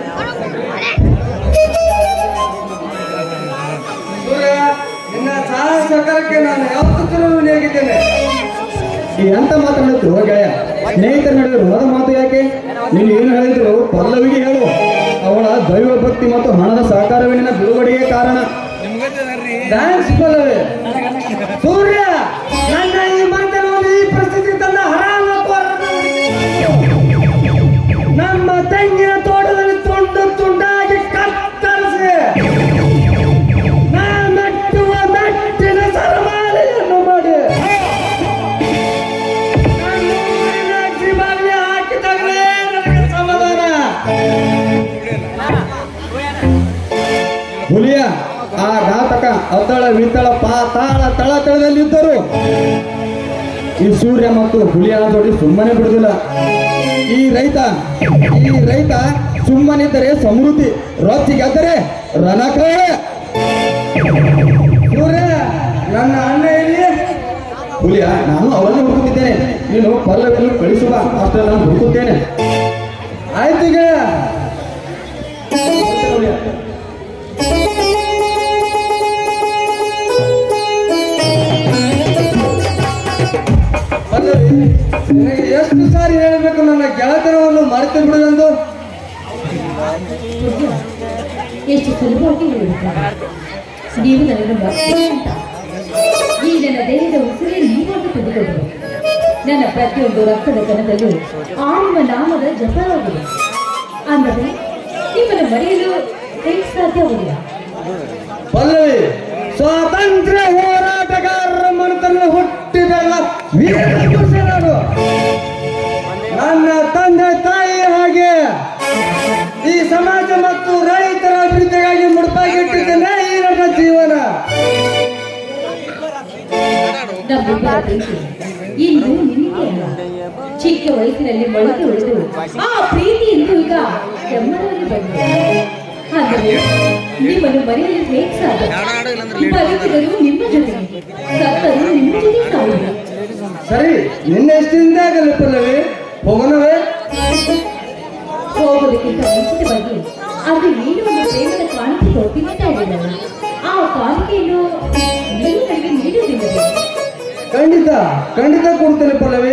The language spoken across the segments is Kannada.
ಸೂರ್ಯ ನಿನ್ನ ಸಹಾಯ ಸಹಕಾರಕ್ಕೆ ನಾನು ಯಾವತ್ತೂ ಋಣಿಯಾಗಿದ್ದೇನೆ ಈ ಎಂತ ಮಾತನಾಡುತ್ತು ಗೆಳೆಯ ಸ್ನೇಹಿತರ ನಡುವೆ ಋಣದ ಮಾತು ಯಾಕೆ ನೀನು ಏನು ಹೇಳಿದ್ರು ಪಲ್ಲವಿಗೆ ಹೇಳು ಅವಳ ದೈವ ಭಕ್ತಿ ಮತ್ತು ಹಣದ ಸಹಕಾರವೇ ನಿನ್ನ ಬಿಡುಗಡೆಗೆ ಕಾರಣ ಥ್ಯಾಂಕ್ಸ್ ಪಲ್ಲವಿ ಸೂರ್ಯ ನನ್ನ ಈ ಮಾತನ್ನು ಈ ಪರಿಸ್ಥಿತಿ ತಂದ ಹರಾಮಕೋರರನ್ನು ನಮ್ಮ ತೆಂಗಿನ ತೋಟದಲ್ಲಿ ತುಂಡು ತುಂಡಾಗಿ ಕತ್ತರಿಸಿ ನಾ ಮೆಟ್ಟುವ ಮೆಟ್ಟಿನ ಸರಮಾಲೆಯನ್ನು ಮಾಡಿ ನನ್ನ ಊರಿನ ಅಗ್ನಿಬಾಗಿಲಿಗೆ ಹಾಕಿದಾಗಲೇ ನನಗೆ ಸಮಾಧಾನ ಹುಲಿಯ ಆ ಘಾತಕ ಅತ್ತಳ ವಿತ್ತಳ ಪಾತಾಳ ತಳತಳದಲ್ಲಿದ್ದರು ಈ ಸೂರ್ಯ ಮತ್ತು ಹುಲಿಯ ಜೋಡಿ ಸುಮ್ಮನೆ ಬಿಡುದಿಲ್ಲ ಈ ರೈತ ಈ ರೈತ ಸುಮ್ಮನಿದ್ದರೆ ಸಮೃದ್ಧಿ ರೊಚ್ಚಿಗೆದ್ದರೆ ರಣಕಾಳೆ ಸೂರ್ಯ ನನ್ನ ಅಣ್ಣ ಇಲ್ಲಿ ಹುಲಿಯ ನಾನು ಅವರನ್ನು ಹುಡುಕುತ್ತಿದ್ದೇನೆ ನೀನು ಪಲ್ಲವಿಯನ್ನು ಕಳಿಸುವ ಅಷ್ಟೇ ನಾನು ಹುಡುಕುತ್ತೇನೆ ಆಯ್ತು ಈಗ ಹುಲಿಯ. ಪಲ್ಲವಿ ನಿನಗೆ ಎಷ್ಟು ಸಾರಿ ಹೇಳಬೇಕು ನನ್ನ ಗೆಳತನವನ್ನು ಮರೆತು ಬಿಡುವೆಂದು ಎಷ್ಟು ಸುಲಭವಾಗಿ ಹೇಳುತ್ತಾರೆ ನೀವು ನನ್ನನ್ನು ಮಕ್ಕಳು ಅಂತ ಈ ನನ್ನ ದೇಹದ ಉಸಿರೇ ನೀವಾಗಿ ತುಂಬಿಕೊಂಡರು ನನ್ನ ಪ್ರತಿಯೊಂದು ರಕ್ತದ ಕಣದಲ್ಲೂ ಆಡುವ ನಾಮದ ಜಪವಾಗಿದೆ ಅಂದರೆ ನಿಮ್ಮನ್ನು ಮರೆಯಲು ಹೇಗೆ ಸಾಧ್ಯವಿಲ್ಲ ಪಲ್ಲವಿ ಸ್ವಾತಂತ್ರ್ಯ ಹೋರಾಟಗಾರರ ಮನತನ ಹುಟ್ಟಿದ ವೀರ ಪುರುಷರು ನನ್ನ ತಂದೆ ತಾಯಿ ಹಾಗೆ ಈ ಸಮಾಜ ಮತ್ತು ರೈತರ ಅಭಿವೃದ್ಧಿಗಾಗಿ ಮುಡುಪಾಗಿಟ್ಟಿದ್ದೇನೆ ಈ ನನ್ನ ಜೀವನ ನಮ್ಮಿಬ್ಬರ ಪ್ರೀತಿ ಇಂದು ನಿಮಗೆ ಅಲ್ಲ ಚಿಕ್ಕ ವಯಸ್ಸಿನಲ್ಲಿ ಮೊಳಕೆ ಹೊಡೆದು ಆ ಪ್ರೀತಿ ಇಂದು ಈಗ ಹೆಮ್ಮರದಲ್ಲಿ ಬಂದಿದೆ ಆದರೆ ನಿಮ್ಮನ್ನು ಮರೆಯಲು ಹೇಗೆ ಸಾಧ್ಯ ಬದುಕಿದರು ನಿಮ್ಮ ಜೊತೆಗೆ ಸತ್ತರು ನಿಮ್ಮ ಜೊತೆಗೆ ಸಾಯುವುದು ಸರಿ ನಿನ್ನೆ ಎಷ್ಟಿಂದ ಆಗಲ್ಲ ಪಲ್ಲವಿ ಹೋಗೋಣವೇ ಹೋಗೋದಕ್ಕಿಂತ ಮುಂಚಿತವಾಗಿ ಅದು ಏನು ಒಂದು ಪ್ರೇಮದ ಕಾಣಿಕೆ ಕೊಡ್ತಿರ್ತಾ ಇರಲಿಲ್ಲ ಆ ಕಾಣಿಕೆಯನ್ನು ನೀವು ನನಗೆ ನೀಡುವುದಿಲ್ಲವೇ ಖಂಡಿತ ಖಂಡಿತ ಕೊಡ್ತೇನೆ ಪಲ್ಲವಿ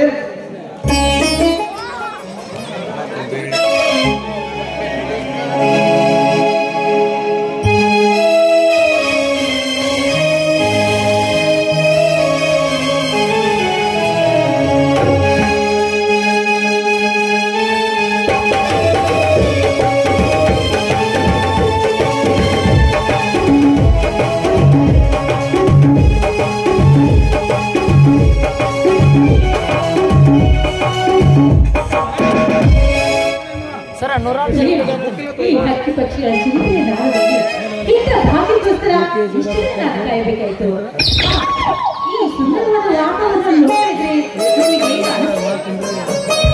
ಈ ಹಕ್ಕಿ ಪಕ್ಷಿಗಳ ಚಿಂತೆಯ ನಾಳದಲ್ಲಿ ಇಂಥ ಭಾಗ್ಯಕ್ಕೋಸ್ಕರ ಇಷ್ಟೇ ನಾನು ಕಾಯಬೇಕಾಯ್ತು ಈ ಸುಂದರವಾದ ವಾತಾವರಣ ನೋಡಿದ್ರೆ ನಿಮಗೆ ಏನು ಅನಿಸ್ತು?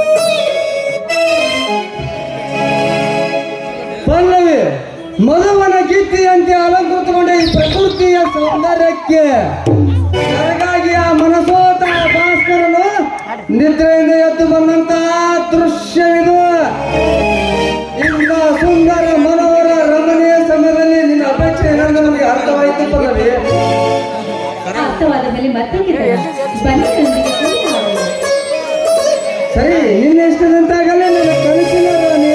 ಪಲ್ಲವಿ ಮಧುವನ ಗೀತೆಯಂತೆ ಅಲಂಕೃತಗೊಂಡ ಈ ಪ್ರಕೃತಿಯ ಸೌಂದರ್ಯಕ್ಕೆ ನನಗಾಗಿ ಆ ಮನಸೋತ ಭಾಸ್ಕರನು ನಿದ್ರೆಯಿಂದ ಎದ್ದು ಬಂದಂತಹ ದೃಶ್ಯವಿದು ಇಂಥ ಸುಂದರ ಮನೋಹರ ರಮಣೀಯ ಸಮಯದಲ್ಲಿ ನಿನ್ನ ಅಪೇಕ್ಷೆ ಏನೆಂದು ನಮಗೆ ಅರ್ಥವಾಯಿತು ಪಲ್ಲವಿ ಅರ್ಥವಾದ ಮೇಲೆ ಮತ್ತೊಂದು ಬನ್ನಿ ನನ್ನೊಂದಿಗೆ ಕೂಡಿ ಆಡೋಣ. ಸರಿ ನಿನ್ನ ಇಷ್ಟದಂತಾಗಲ್ಲ ನನ್ನ ಕನಸಿನ ರಾಣಿ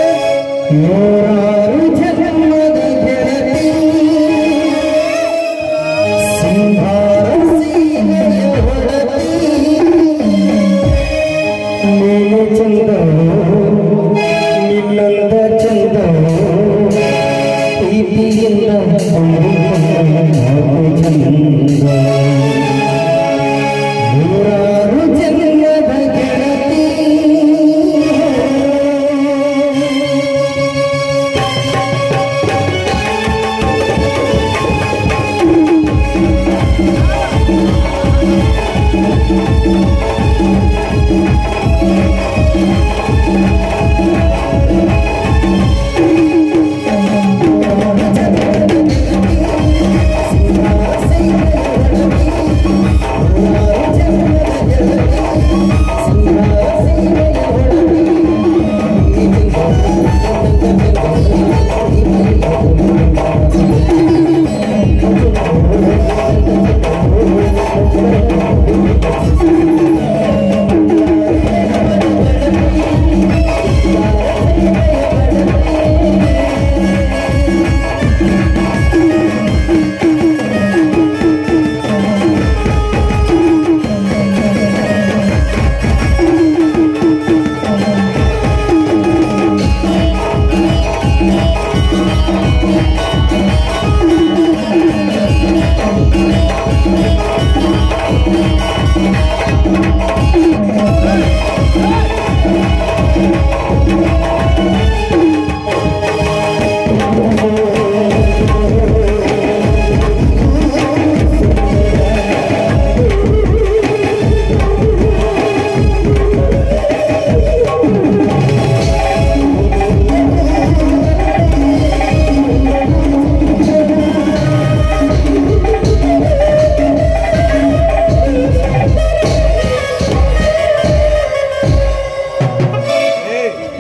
ಜನ್ಮದ ಗೆಳತಿ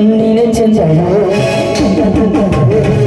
ನೀನೆ ಚಂದಳು